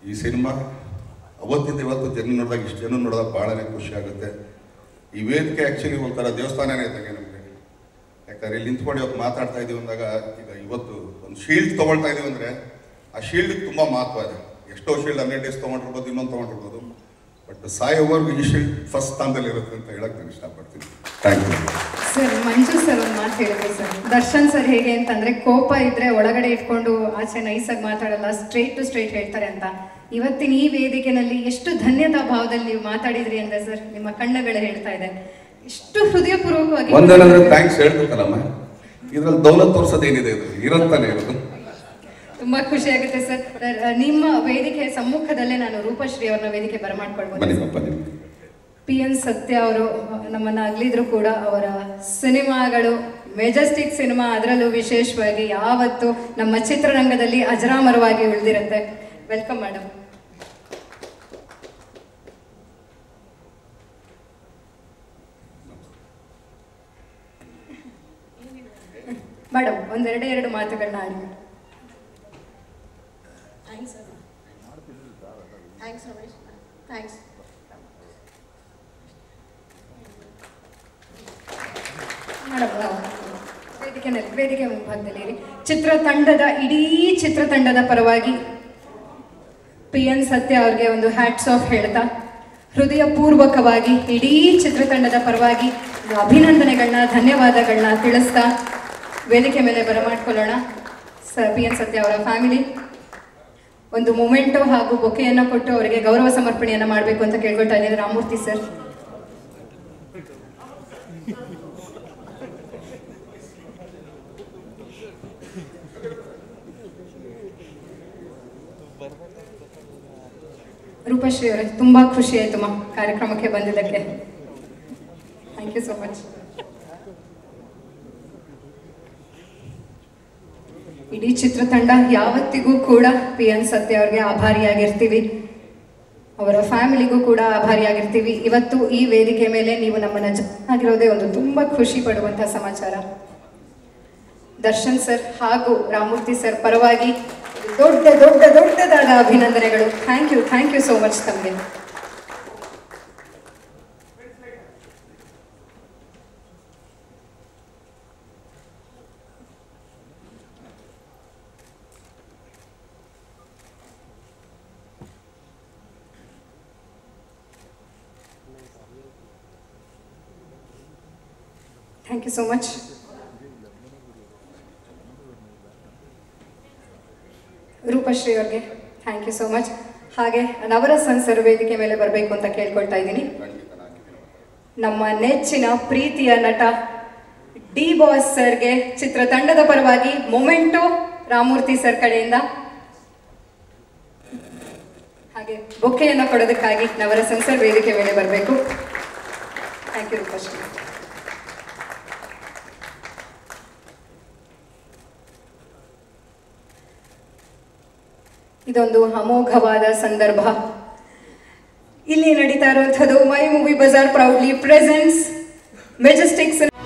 ಈ ಸಿನಿಮಾ ಅವತ್ತಿಂದ ಇವತ್ತು ಜನ ನೋಡಿದಾಗ ಇಷ್ಟು ಜನ ನೋಡಿದಾಗ ಭಾಳನೇ ಖುಷಿ ಆಗುತ್ತೆ ಈ ವೇದಿಕೆ ಆ್ಯಕ್ಚುಲಿ ಒಂಥರ ದೇವಸ್ಥಾನನೇ ಇದ್ದಂಗೆ ನಮಗೆ ಯಾಕಂದ್ರೆ ಇಲ್ಲಿ ನಿಂತ್ಕೊಂಡು ಇವತ್ತು ಮಾತಾಡ್ತಾ ಇದೀವಿ ಅಂದಾಗ ಈಗ ಇವತ್ತು ಒಂದು ಶೀಲ್ಡ್ ತೊಗೊಳ್ತಾ ಇದೀವಿ ಅಂದರೆ ಆ ಶೀಲ್ಡ್ಗೆ ತುಂಬ ಮಹತ್ವ ಇದೆ ಎಷ್ಟೋ ಶೀಲ್ಡ್ ಹನ್ನೆರಡು ಡೇಸ್ ತೊಗೊಂಡಿರ್ಬೋದು ಇನ್ನೊಂದು ತೊಗೊಂಡಿರ್ಬೋದು ಬಟ್ ಸಾಯೋವರೆಗೂ ಈ ಶೀಲ್ಡ್ ಫಸ್ಟ್ ಸ್ಥಾನದಲ್ಲಿ ಇರುತ್ತೆ ಅಂತ ಹೇಳಕ್ಕೆ ನಾನು ಇಷ್ಟಪಡ್ತೀನಿ thank you sir Manju sir ಒಂದು ಮಾತು ಹೇಳಿದ್ರು ಸರ್ ದರ್ಶನ್ ಸರ್ ಹೇಗೆ ಅಂತಂದ್ರೆ ಕೋಪ ಇದ್ರೆ ಒಳಗಡೆ ಇಟ್ಕೊಂಡು ಆಚೆ ನೈಸಾಗಿ ಮಾತಾಡಲ್ಲ ಸ್ಟ್ರೇಟ್ ಟು ಸ್ಟ್ರೇಟ್ ಹೇಳ್ತಾರೆ ಅಂತ ಇವತ್ತಿನ ಈ ವೇದಿಕೆನಲ್ಲಿ ಎಷ್ಟು ಧನ್ಯತಾ ಭಾವದಲ್ಲಿ ನೀವು ಮಾತಾಡಿದ್ರಿ ಅಂತ ಸರ್ ನಿಮ್ಮ ಕಣ್ಣುಗಳು ಹೇಳ್ತಾ ಇದೆ ಎಷ್ಟು ಹೃದಯಪೂರ್ವಕವಾಗಿ ಒಂದೇನಂದ್ರೆ ಥ್ಯಾಂಕ್ಸ್ ಹೇಳ್ಬೇಕಲ್ಲಮ್ಮ ಇದ್ರಲ್ಲಿ ದೌಲತ್ ತೋರ್ಸೋದೇನಿದೆ ಇದು ಇರಂತಾನೆ ಇರೋದು ತುಂಬಾ ಖುಷಿ ಆಗುತ್ತೆ ಸರ್ ಸರ್, ನಿಮ್ಮ ವೇದಿಕೆ ಸಮ್ಮುಖದಲ್ಲೇ ನಾನು ರೂಪಶ್ರೀ ಅವ್ರನ್ನ ವೇದಿಕೆ ಬರಮಾಡ್ಕೊಳ್ಬೋದು ಬನ್ನಿ ಬನ್ನಿ ಪಿ ಎನ್ ಸತ್ಯ ಅವರು ನಮ್ಮನ್ನ ಅಗಲಿದ್ರು ಕೂಡ ಅವರ ಸಿನಿಮಾಗಳು ಮೆಜೆಸ್ಟಿಕ್ ಸಿನಿಮಾ ಅದರಲ್ಲೂ ವಿಶೇಷವಾಗಿ ಯಾವತ್ತು ನಮ್ಮ ಚಿತ್ರರಂಗದಲ್ಲಿ ಅಜರಾಮರವಾಗಿ ಉಳಿದಿರುತ್ತೆ ವೆಲ್ಕಮ್ ಮೇಡಮ್ ಮೇಡಮ್ ಒಂದೆರಡೇ ಎರಡು ಮಾತುಗಳನ್ನ ಆಡಿ madam thanks thanks Ramesh thanks madam ವೇದಿಕೆನಲ್ಲಿ ವೇದಿಕೆ ಮುಂಭಾಗದಲ್ಲಿ ಇರಿ ಚಿತ್ರತಂಡದ ಇಡೀ ಚಿತ್ರತಂಡದ ಪರವಾಗಿ ಪಿ ಎನ್ ಸತ್ಯ ಅವ್ರಿಗೆ ಒಂದು ಹ್ಯಾಟ್ಸ್ ಆಫ್ ಹೇಳ್ತಾ ಹೃದಯ ಪೂರ್ವಕವಾಗಿ ಇಡೀ ಚಿತ್ರತಂಡದ ಪರವಾಗಿ ಅಭಿನಂದನೆಗಳನ್ನ ಧನ್ಯವಾದಗಳನ್ನ ತಿಳಿಸ್ತಾ ವೇದಿಕೆ ಮೇಲೆ ಬರಮಾಡ್ಕೊಳ್ಳೋಣ ಸ ಪಿ ಎನ್ ಸತ್ಯ ಅವರ ಫ್ಯಾಮಿಲಿ ಒಂದು ಮೊಮೆಂಟೋ ಹಾಗೂ ಬೊಕೆಯನ್ನು ಕೊಟ್ಟು ಅವರಿಗೆ ಗೌರವ ಸಮರ್ಪಣೆಯನ್ನು ಮಾಡಬೇಕು ಅಂತ ಕೇಳ್ಕೊಳ್ತಾ ಇದ್ದೀನಿ ರಾಮೂರ್ತಿ ಸರ್ ರೂಪಶ್ರೀ ಅವರೇ ತುಂಬಾ ಖುಷಿ ಆಯ್ತು ಮಾ ಕಾರ್ಯಕ್ರಮಕ್ಕೆ ಬಂದಿದ್ದಕ್ಕೆ ಥ್ಯಾಂಕ್ ಯು ಸೋ ಮಚ್ ಇಡೀ ಚಿತ್ರತಂಡ ಯಾವತ್ತಿಗೂ ಕೂಡ ಪಿ ಎನ್ ಸತ್ಯ ಅವ್ರಿಗೆ ಆಭಾರಿಯಾಗಿರ್ತೀವಿ ಅವರ ಫ್ಯಾಮಿಲಿಗೂ ಕೂಡ ಆಭಾರಿಯಾಗಿರ್ತೀವಿ ಇವತ್ತು ಈ ವೇದಿಕೆ ಮೇಲೆ ನೀವು ನಮ್ಮನ್ನ ಆಗಿರೋದೇ ಒಂದು ತುಂಬಾ ಖುಷಿ ಪಡುವಂತಹ ಸಮಾಚಾರ ದರ್ಶನ್ ಸರ್ ಹಾಗೂ ರಾಮೂರ್ತಿ ಸರ್ ಪರವಾಗಿ ದೊಡ್ಡ ದೊಡ್ಡ ದೊಡ್ಡದಾದ ಅಭಿನಂದನೆಗಳು thank you thank you so much ತಮಗೆ thank you so much Rupashree ಅವ್ರಿಗೆ ಥ್ಯಾಂಕ್ ಯು ಸೋ ಮಚ್ ಹಾಗೆ ನವರಸನ್ ಸರ್ ವೇದಿಕೆ ಮೇಲೆ ಬರಬೇಕು ಅಂತ ಕೇಳ್ಕೊಳ್ತಾ ಇದ್ದೀನಿ ನಮ್ಮ ನೆಚ್ಚಿನ ಪ್ರೀತಿಯ ನಟ ಡಿ ಬಾಸ್ ಸರ್ಗೆ ಚಿತ್ರತಂಡದ ಪರವಾಗಿ ಮೊಮೆಂಟೋ ರಾಮೂರ್ತಿ ಸರ್ ಕಡೆಯಿಂದ ಹಾಗೆ ಬೊಕ್ಕೆಯನ್ನು ಕೊಡೋದಕ್ಕಾಗಿ ನವರಸನ್ ಸರ್ ವೇದಿಕೆ ಮೇಲೆ ಬರಬೇಕು ಥ್ಯಾಂಕ್ ಯು ರೂಪಶ್ರೀ ಇದೊಂದು ಅಮೋಘವಾದ ಸಂದರ್ಭ ಇಲ್ಲಿ ನಡೀತಾ ಇರುವಂಥದ್ದು my movie bazaar proudly presents ಮೆಜೆಸ್ಟಿಕ್ಸ್